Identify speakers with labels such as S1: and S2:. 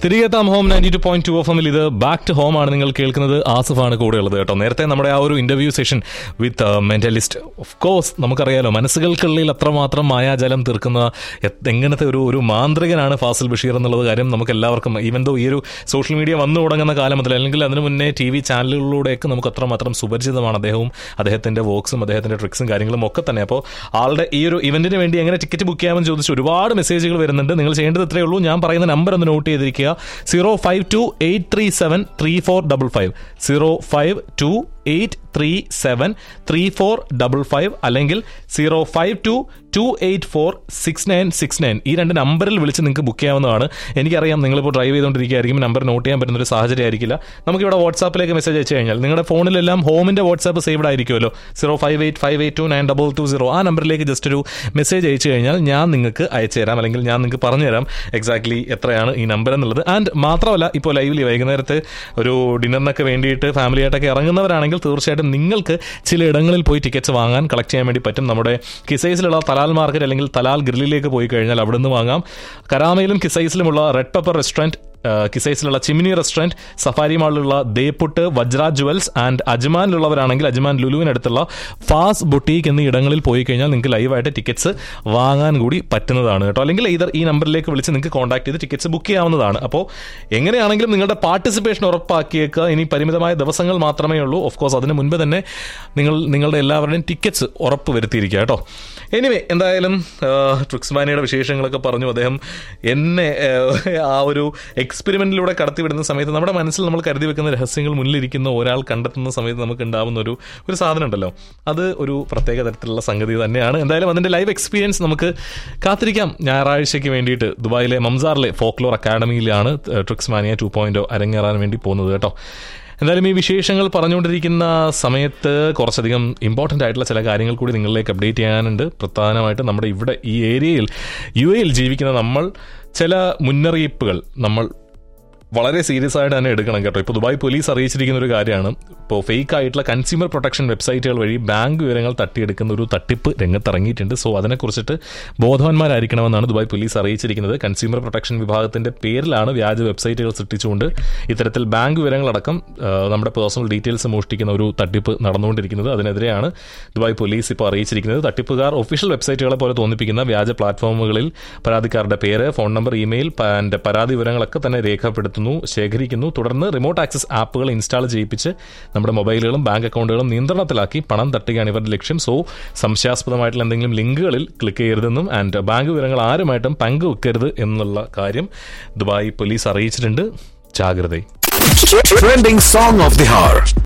S1: തിരികെ എത്താം home ninety two point two F എമ്മിൽ ഇത് ബാക്ക് ടു ഹോം ആണ് നിങ്ങൾ കേൾക്കുന്നത് ആസിഫാണ് കൂടെയുള്ളത് കേട്ടോ നേരത്തെ നമ്മുടെ ആ ഒരു interview session with mentalist of course നമുക്കറിയാലോ മനസ്സുകൾക്കുള്ളിൽ അത്രമാത്രം മായാജലം തീർക്കുന്ന എ- എങ്ങനത്തെ ഒരു ഒരു മാന്ത്രികനാണ് ഫാസിൽ ബഷീർ എന്നുള്ളത് കാര്യം നമുക്ക് എല്ലാവർക്കും ഈവൻ ദോ ഈ ഒരു സോഷ്യൽ മീഡിയ വന്നു തുടങ്ങുന്ന കാലം മുതൽ അല്ലെങ്കിൽ അതിനു മുന്നേ ടി വി ചാനലുകളിലൂടെയൊക്കെ നമുക്ക് അത്രമാത്രം സുപരിചിതമാണ് അദ്ദേഹവും അദ്ദേഹത്തിന്റെ വർക്ക്സും അദ്ദേഹത്തിന്റെ ട്രിക്സും കാര്യങ്ങളും ഒക്കെ തന്നെ അപ്പോൾ ആളുടെ ഈ ഒരു ഇവന്റിന് വേണ്ടി എങ്ങനെ ടിക്കറ്റ് ബുക്ക് ചെയ്യാമെന്ന് ചോദിച്ച് ഒരുപാട് മെസ്സേജുകൾ വരുന്നുണ്ട് നിങ്ങൾ ചെയ്യേണ്ടത് ഇത്രയേ ഉള്ളൂ ഞാൻ പറയുന്ന നമ്പർ ഒന്ന് നോട്ട് ചെയ്തിരിക്കുക zero five two eight three seven three four double five zero five two eight three seven three four double five അല്ലെങ്കിൽ zero five two two eight four six nine six nine ഈ രണ്ട് നമ്പറിൽ വിളിച്ച് നിങ്ങൾക്ക് book ചെയ്യാവുന്നതാണ് എനിക്കറിയാം നിങ്ങളിപ്പോൾ drive ചെയ്തുകൊണ്ടിരിക്കുകയായിരിക്കും number note ചെയ്യാൻ പറ്റുന്ന ഒരു സാഹചര്യം ആയിരിക്കില്ല നമുക്കിവിടെ വാട്സാപ്പിലേക്ക് മെസ്സേജ് അയച്ചു കഴിഞ്ഞാൽ നിങ്ങളുടെ ഫോണിലെല്ലാം ഹോമിന്റെ വാട്സാപ്പ് സേവ്ഡ് ആയിരിക്കുമല്ലോ zero five eight five eight two nine double two zero ആ നമ്പറിലേക്ക് ജസ്റ്റ് ഒരു മെസ്സേജ് അയച്ചു കഴിഞ്ഞാൽ ഞാൻ നിങ്ങൾക്ക് അയച്ചു തരാം അല്ലെങ്കിൽ ഞാൻ നിങ്ങൾക്ക് പറഞ്ഞു തരാം എക്സാക്ട്ലി എത്രയാണ് ഈ നമ്പർ എന്നുള്ളത് ആൻഡ് മാത്രമല്ല ഇപ്പോൾ ലൈവിൽ വൈകുന്നേരത്ത് ഒരു ഡിന്നറിനൊക്കെ വേണ്ടിയിട്ട് ഫാമിലി ആയിട്ടൊക്കെ ഇറങ്ങുന്നവരാണെങ്കിൽ തീർച്ചയായിട്ടും നിങ്ങൾക്ക് ചില ഇടങ്ങളിൽ പോയി ടിക്കറ്റ്സ് വാങ്ങാൻ കളക്ട് ചെയ്യാൻ വേണ്ടി പറ്റും നമ്മുടെ കിസൈസിലുള്ള തലാൽ മാർക്കറ്റ് അല്ലെങ്കിൽ തലാൽ ഗ്രില്ലിലേക്ക് പോയി കഴിഞ്ഞാൽ അവിടെ നിന്ന് വാങ്ങാം കരാമയിലും കിസൈസിലുമുള്ള റെഡ് പെപ്പർ റെസ്റ്റോറൻറ്റ് കിസൈസിലുള്ള ചിമിനി റെസ്റ്റോറൻറ്റ് സഫാരി മാളിലുള്ള ദേപ്പുട്ട് വജ്ര ജുവൽസ് ആൻഡ് അജ്മാനിലുള്ളവരാണെങ്കിൽ അജ്മാൻ ലുലുവിനടുത്തുള്ള ഫാസ് ബൊട്ടീക്ക് എന്നീ ഇടങ്ങളിൽ പോയി കഴിഞ്ഞാൽ നിങ്ങൾക്ക് ലൈവായിട്ട് ടിക്കറ്റ്സ് വാങ്ങാൻ കൂടി പറ്റുന്നതാണ് കേട്ടോ അല്ലെങ്കിൽ ഇതർ ഈ നമ്പറിലേക്ക് വിളിച്ച് നിങ്ങൾക്ക് കോൺടാക്ട് ചെയ്ത് ടിക്കറ്റ്സ് ബുക്ക് ചെയ്യാവുന്നതാണ് അപ്പോൾ എങ്ങനെയാണെങ്കിലും നിങ്ങളുടെ പാർട്ടിസിപ്പേഷൻ ഉറപ്പാക്കിയേക്കുക ഇനി പരിമിതമായ ദിവസങ്ങൾ മാത്രമേ ഉള്ളൂ ഓഫ് കോഴ്സ് അതിന് മുൻപ് തന്നെ നിങ്ങൾ നിങ്ങളുടെ എല്ലാവരുടെയും ടിക്കറ്റ്സ് ഉറപ്പ് വരുത്തിയിരിക്കുക കേട്ടോ എനിവേ എന്തായാലും ട്രിക്സ്മാനിയുടെ വിശേഷങ്ങളൊക്കെ പറഞ്ഞു അദ്ദേഹം എന്നെ ആ, ആ ഒരു എക്സ്പെരിമെന്റിലൂടെ കടത്തിവിടുന്ന സമയത്ത് നമ്മുടെ മനസ്സിൽ നമ്മൾ കരുതി വെക്കുന്ന രഹസ്യങ്ങൾ മുന്നിലിരിക്കുന്ന ഒരാൾ കണ്ടെത്തുന്ന സമയത്ത് നമുക്ക് ഉണ്ടാവുന്ന ഒരു ഒരു സാധനം ഉണ്ടല്ലോ അത് ഒരു പ്രത്യേക തരത്തിലുള്ള സംഗതി തന്നെയാണ് എന്തായാലും അതിന്റെ ലൈവ് എക്സ്പീരിയൻസ് നമുക്ക് കാത്തിരിക്കാം ഞായറാഴ്ചയ്ക്ക് വേണ്ടിയിട്ട് ദുബായിലെ മംസാറിലെ ഫോക്ലോർ അക്കാഡമിയിലാണ് ട്രിക്സ്മാനിയ ടു പോയിന്റ് അരങ്ങേറാൻ വേണ്ടി പോകുന്നത് കേട്ടോ എന്തായാലും ഈ വിശേഷങ്ങൾ പറഞ്ഞുകൊണ്ടിരിക്കുന്ന സമയത്ത് കുറച്ചധികം ഇമ്പോർട്ടൻ്റ് ആയിട്ടുള്ള ചില കാര്യങ്ങൾ കൂടി നിങ്ങളിലേക്ക് അപ്ഡേറ്റ് ചെയ്യാനുണ്ട് പ്രധാനമായിട്ട് നമ്മുടെ ഇവിടെ ഈ ഏരിയയിൽ യു എയിൽ ജീവിക്കുന്ന നമ്മൾ ചില മുന്നറിയിപ്പുകൾ നമ്മൾ വളരെ സീരിയസ് ആയിട്ട് തന്നെ എടുക്കണം കേട്ടോ ഇപ്പോൾ ദുബായ് പോലീസ് അറിയിച്ചിരിക്കുന്ന ഒരു കാര്യമാണ് ഇപ്പോൾ ഫേക്ക് ആയിട്ടുള്ള കൺസ്യൂമർ പ്രൊട്ടക്ഷൻ വെബ്സൈറ്റുകൾ വഴി ബാങ്ക് വിവരങ്ങൾ തട്ടിയെടുക്കുന്ന ഒരു തട്ടിപ്പ് രംഗത്തിറങ്ങിയിട്ടുണ്ട് സോ അതിനെക്കുറിച്ചിട്ട് ബോധവാന്മാരായിരിക്കണമെന്നാണ് ദുബായ് പോലീസ് അറിയിച്ചിരിക്കുന്നത് കൺസ്യൂമർ പ്രൊട്ടക്ഷൻ വിഭാഗത്തിന്റെ പേരിലാണ് വ്യാജ വെബ്സൈറ്റുകൾ സൃഷ്ടിച്ചുകൊണ്ട് ഇത്തരത്തിൽ ബാങ്ക് വിവരങ്ങളടക്കം ആ, നമ്മുടെ പേഴ്സണൽ ഡീറ്റെയിൽസ് മോഷ്ടിക്കുന്ന ഒരു തട്ടിപ്പ് നടന്നുകൊണ്ടിരിക്കുന്നത് അതിനെതിരെയാണ് ദുബായ് പോലീസ് ഇപ്പോൾ അറിയിച്ചിരിക്കുന്നത് തട്ടിപ്പുകാർ ഒഫീഷ്യൽ വെബ്സൈറ്റുകളെ പോലെ തോന്നിപ്പിക്കുന്ന വ്യാജ പ്ലാറ്റ്ഫോമുകളിൽ പരാതിക്കാരുടെ പേര് ഫോൺ നമ്പർ ഇമെയിൽ ആൻഡ് പരാതി വിവരങ്ങളൊക്കെ തന്നെ രേഖപ്പെടുത്തുന്നു ശേഖരിക്കുന്നു തുടർന്ന് റിമോട്ട് ആക്സസ് ആപ്പുകൾ ഇൻസ്റ്റാൾ ചെയ്യിപ്പിച്ച് നമ്മുടെ മൊബൈലുകളും ബാങ്ക് അക്കൗണ്ടുകളും നിയന്ത്രണത്തിലാക്കി പണം തട്ടുകയാണ് ഇവരുടെ ലക്ഷ്യം സോ സംശയാസ്പദമായിട്ടുള്ള എന്തെങ്കിലും ലിങ്കുകളിൽ ക്ലിക്ക് ചെയ്യരുതെന്നും ആൻഡ് ബാങ്ക് വിവരങ്ങൾ ആരുമായിട്ടും പങ്കുവെക്കരുത് എന്നുള്ള കാര്യം ദുബായ് പോലീസ് അറിയിച്ചിട്ടുണ്ട് ജാഗ്രത
S2: Trending song of the hour.